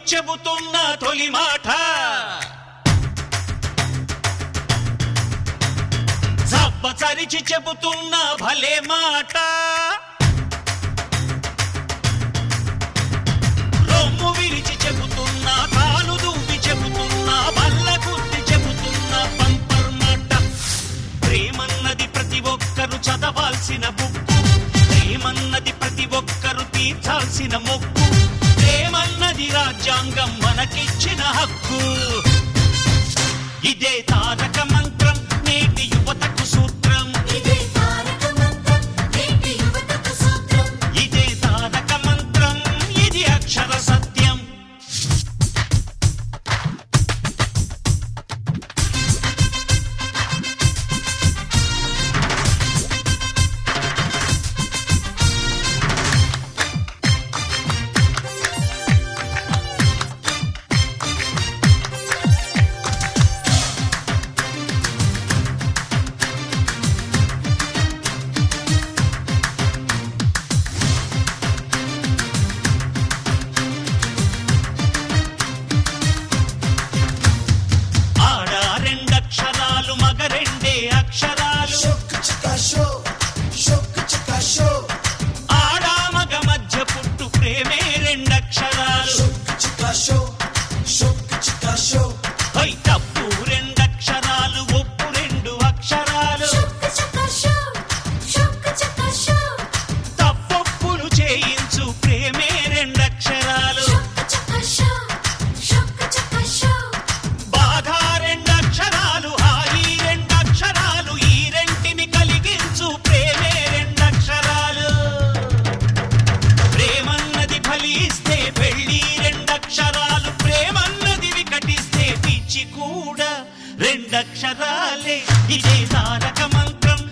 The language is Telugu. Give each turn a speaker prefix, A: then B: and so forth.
A: చెబుతున్న తొలి మాట చరిచి చెబుతున్న భలే మాట రొమ్ము విరిచి చెబుతున్నా కాలు దువ్వి చెబుతున్నా బల్ల గుద్ది చెబుతున్నా పంపర్ మాట ప్రేమన్నది ప్రతి ఒక్కరు చదవాల్సిన బుక్కు ప్రేమన్నది ప్రతి ఒక్కరు తీర్చాల్సిన మొక్కు ప్రేమన్నది రాజ్యాంగం మనకిచ్చిన హక్కు ఇదే తారక మంత్రం నేటి యువతకు సూత్రం
B: ఇదే తారక మంత్రం నేటి యువతకు సూత్రం
A: ఇదే తారక మంత్రం ఇది అక్షర సత్యం ఆడ రెండక్షరాలు మగ రెండే అక్షరాలు
C: Shook chicka show, shook chicka show,
A: ఆడ మగ మధ్య పుట్టు ప్రేమే రెండక్షరాలు
C: shook chicka show, shook chicka show,
A: హై తప్పు రెండక్షరాలు ఒప్పు రెండు అక్షరాలు
B: షుక్ చక షో షుక్ చక షో
A: తప్పొప్పులు చేయించు ప్రేమే రెండక్షరాలు
B: షుక్ చక షో షుక్ చక షో
A: బాధ రెండక్షరాలు హాయి రెండక్షరాలు ఈ రెంటిని కలిగించు ప్రేమే రెండక్షరాలు ప్రేమన్నది ఫలిస్తే పెళ్లి రెండక్షరాలు ప్రేమన్నది వికటిస్తే పిచ్చి కూడా రెండక్షరాలే ఇదే తారక మంత్రం